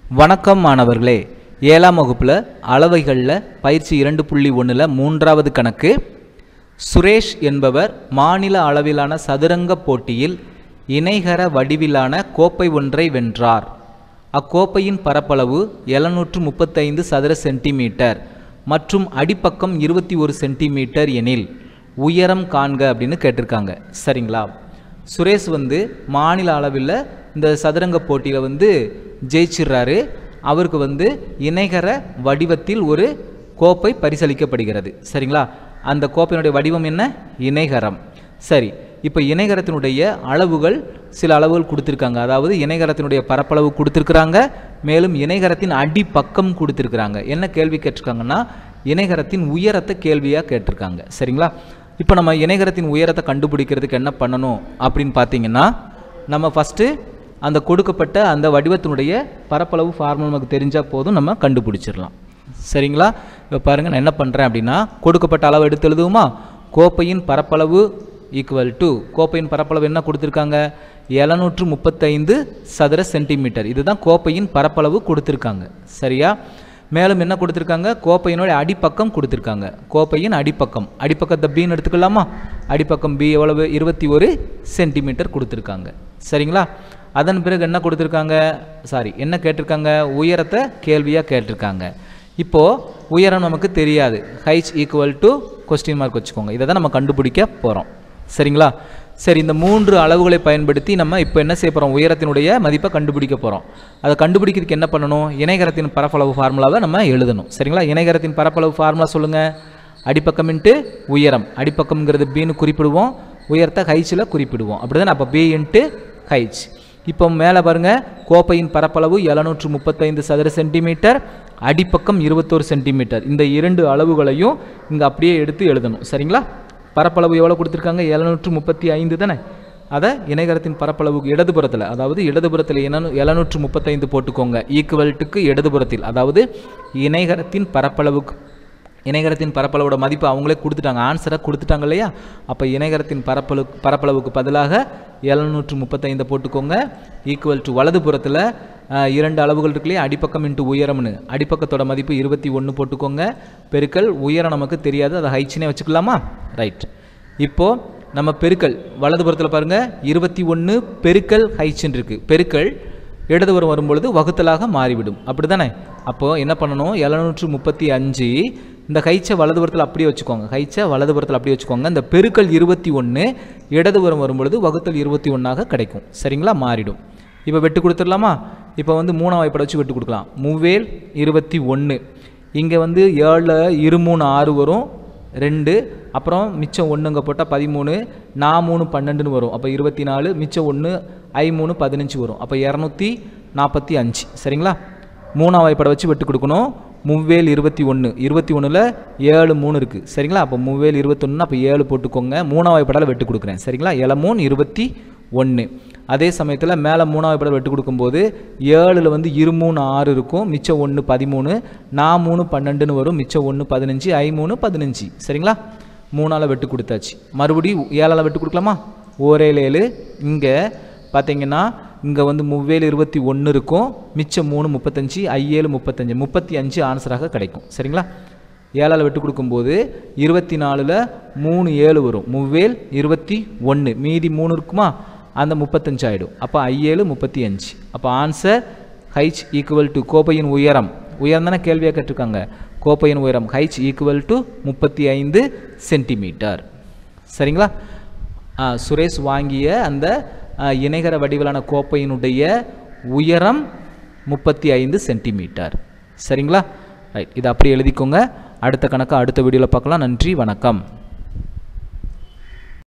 வணக்கம் மாணவர்களே ஏழாம் வகுப்பில் அளவைகளில் பயிற்சி இரண்டு புள்ளி ஒன்றில் மூன்றாவது கணக்கு சுரேஷ் என்பவர் மாநில அளவிலான சதுரங்க போட்டியில் இணைகர வடிவிலான கோப்பை ஒன்றை வென்றார் அக்கோப்பையின் பரப்பளவு எழுநூற்று முப்பத்தைந்து சதுர சென்டிமீட்டர் மற்றும் அடிப்பக்கம் இருபத்தி ஒரு சென்டிமீட்டர் எனில் உயரம் காண்க அப்படின்னு கேட்டிருக்காங்க சரிங்களா சுரேஷ் வந்து மாநில அளவில் இந்த சதுரங்க போட்டியில் வந்து ஜெயிச்சிடுறாரு அவருக்கு வந்து இணைகர வடிவத்தில் ஒரு கோப்பை பரிசளிக்கப்படுகிறது சரிங்களா அந்த கோப்பையினுடைய வடிவம் என்ன இணைகரம் சரி இப்போ இணைகரத்தினுடைய அளவுகள் சில அளவுகள் கொடுத்துருக்காங்க அதாவது இணைகரத்தினுடைய பரப்பளவு கொடுத்துருக்குறாங்க மேலும் இணைகரத்தின் அடிப்பக்கம் கொடுத்துருக்குறாங்க என்ன கேள்வி கேட்டிருக்காங்கன்னா இணைகரத்தின் உயரத்தை கேள்வியாக கேட்டிருக்காங்க சரிங்களா இப்போ நம்ம இணைகரத்தின் உயரத்தை கண்டுபிடிக்கிறதுக்கு என்ன பண்ணணும் அப்படின்னு பார்த்தீங்கன்னா நம்ம ஃபஸ்ட்டு அந்த கொடுக்கப்பட்ட அந்த வடிவத்தினுடைய பரப்பளவு ஃபார்முலா நமக்கு தெரிஞ்சால் போதும் நம்ம கண்டுபிடிச்சிடலாம் சரிங்களா இப்போ பாருங்கள் நான் என்ன பண்ணுறேன் அப்படின்னா கொடுக்கப்பட்ட அளவு எடுத்து எழுதுவோமா கோப்பையின் பரப்பளவு ஈக்குவல் டு கோப்பையின் பரப்பளவு என்ன கொடுத்துருக்காங்க எழுநூற்று முப்பத்தைந்து சதுர சென்டிமீட்டர் இதுதான் கோப்பையின் பரப்பளவு கொடுத்துருக்காங்க சரியா மேலும் என்ன கொடுத்துருக்காங்க கோப்பையினுடைய அடிப்பக்கம் கொடுத்துருக்காங்க கோப்பையின் அடிப்பக்கம் அடிப்பக்கத்தை பின்னு எடுத்துக்கலாமா அடிப்பக்கம் பி எவ்வளவு இருபத்தி ஒரு சென்டிமீட்டர் கொடுத்துருக்காங்க சரிங்களா அதன் பிறகு என்ன கொடுத்துருக்காங்க சாரி என்ன கேட்டிருக்காங்க உயரத்தை கேள்வியாக கேட்டிருக்காங்க இப்போது உயரம் நமக்கு தெரியாது H equal to question mark வச்சுக்கோங்க இதை தான் நம்ம கண்டுபிடிக்க போகிறோம் சரிங்களா சரி இந்த மூன்று அளவுகளை பயன்படுத்தி நம்ம இப்போ என்ன செய்ய போகிறோம் உயரத்தினுடைய மதிப்பை கண்டுபிடிக்க போகிறோம் அதை கண்டுபிடிக்கிறதுக்கு என்ன பண்ணணும் இணைகரத்தின் பரப்பளவு ஃபார்முலாவை நம்ம எழுதணும் சரிங்களா இணைகரத்தின் பரப்பளவு ஃபார்முலா சொல்லுங்கள் அடிப்பக்கம் இன்ட்டு உயரம் அடிப்பக்கம்ங்கிறது பின்னு குறிப்பிடுவோம் உயரத்தை ஹைச்சில் குறிப்பிடுவோம் அப்படி தானே அப்போ பி இன்ட்டு ஹைச் இப்போ மேலே பாருங்கள் கோப்பையின் பரப்பளவு எழுநூற்று முப்பத்தைந்து சதுர சென்டிமீட்டர் அடிப்பக்கம் இருபத்தோரு சென்டிமீட்டர் இந்த இரண்டு அளவுகளையும் இங்கே அப்படியே எடுத்து எழுதணும் சரிங்களா பரப்பளவு எவ்வளோ கொடுத்துருக்காங்க எழுநூற்று முப்பத்தி ஐந்து தானே அதை இணைகரத்தின் பரப்பளவுக்கு இடதுபுறத்தில் அதாவது இடதுபுறத்தில் என்ன எழுநூற்று முப்பத்தைந்து போட்டுக்கோங்க ஈக்குவல்ட்டுக்கு இடதுபுறத்தில் அதாவது இணைகரத்தின் பரப்பளவுக்கு இணைகரத்தின் பரப்பளவோட மதிப்பு அவங்களே கொடுத்துட்டாங்க ஆன்சரை கொடுத்துட்டாங்க இல்லையா அப்போ இணைகரத்தின் பரப்பளவு பரப்பளவுக்கு பதிலாக எழுநூற்று முப்பத்தைந்தை போட்டுக்கோங்க ஈக்குவல் டு வலதுபுறத்தில் அஹ், இரண்டு அளவுகள் இருக்குல்லையா அடிப்பக்கம் இன்ட்டு உயரம்னு அடிப்பக்கத்தோட மதிப்பு இருபத்தி ஒன்று போட்டுக்கோங்க பெருக்கல் உயரம் நமக்கு தெரியாது அதை ஹைச்சினே வச்சுக்கலாமா ரைட் இப்போது நம்ம பெருக்கல் வலதுபுறத்தில் பாருங்கள் இருபத்தி ஒன்று பெருக்கல் ஹைச்சின் இருக்குது பெருக்கல் இடதுபுறம் வரும்பொழுது வகுத்தலாக மாறிவிடும் அப்படி தானே அப்போது என்ன பண்ணணும் எழுநூற்று முப்பத்தி அஞ்சு இந்த கைச்சை வலதுபுறத்தில் அப்படியே வச்சுக்கோங்க கைச்சை வலதுபுறத்தில் அப்படியே வச்சுக்கோங்க இந்த பெருக்கல் இருபத்தி ஒன்று இடதுபுறம் வரும்பொழுது வகுத்தல் இருபத்தி ஒன்றாக கிடைக்கும் சரிங்களா மாறிடும் இப்போ வெட்டு கொடுத்துடலாமா இப்போ வந்து மூணாம் வாய்ப்பட வச்சு வெட்டு கொடுக்கலாம் மூவேல் இருபத்தி ஒன்று இங்கே வந்து ஏழில் இரு மூணு ஆறு வரும் ரெண்டு அப்புறம் மிச்சம் ஒன்றுங்க போட்டால் பதிமூணு நான் மூணு பன்னெண்டுன்னு வரும் அப்போ இருபத்தி நாலு மிச்சம் ஒன்று ஐ மூணு பதினஞ்சு வரும் அப்போ இரநூத்தி நாற்பத்தி அஞ்சு சரிங்களா மூணாம் வாய்ப்படை வச்சு வெட்டு கொடுக்கணும் மூவேல் இருபத்தி ஒன்று இருபத்தி ஒன்றில் ஏழு மூணு இருக்குது சரிங்களா அப்போ மூவேல் இருபத்தொன்று அப்போ ஏழு போட்டுக்கோங்க மூணாம் வாய்ப்படால் வெட்டு கொடுக்குறேன் சரிங்களா இளமூன் இருபத்தி ஒன்று அதே சமயத்தில் மேலே மூணாவது படம் வெட்டு கொடுக்கும்போது ஏழில் வந்து இரு மூணு ஆறு இருக்கும் மிச்சம் ஒன்று பதிமூணு நான் மூணு பன்னெண்டுன்னு வரும் மிச்சம் ஒன்று பதினஞ்சு ஐ மூணு பதினஞ்சு சரிங்களா மூணால் வெட்டு கொடுத்தாச்சு மறுபடியும் ஏழால் வெட்டு கொடுக்கலாமா ஓரேழு ஏழு இங்கே பார்த்தீங்கன்னா இங்கே வந்து மூவேழு இருபத்தி ஒன்று இருக்கும் மிச்சம் மூணு முப்பத்தஞ்சு ஐஏழு முப்பத்தஞ்சு முப்பத்தி அஞ்சு ஆன்சராக கிடைக்கும் சரிங்களா ஏழால் வெட்டு கொடுக்கும்போது இருபத்தி நாலில் மூணு ஏழு வரும் மூவேல் இருபத்தி ஒன்று மீதி மூணு இருக்குமா அந்த முப்பத்தஞ்சு ஆகிடும் அப்போ ஐஏழு முப்பத்தி அஞ்சு அப்போ ஆன்சர் ஹைச் ஈக்குவல் டு கோப்பையின் உயரம் உயரம் தானே கேள்வியாக கேட்டிருக்காங்க கோப்பையின் உயரம் ஹைச் ஈக்குவல் டு முப்பத்தி ஐந்து சென்டிமீட்டர் சரிங்களா ஆ, சுரேஷ் வாங்கிய அந்த ஆ, இணைகர வடிவிலான கோப்பையினுடைய உயரம் முப்பத்தி ஐந்து சென்டிமீட்டர் சரிங்களா ரைட் இதை அப்படியே எழுதிக்கோங்க அடுத்த கணக்கு அடுத்த வீடியோவில் பார்க்கலாம் நன்றி வணக்கம்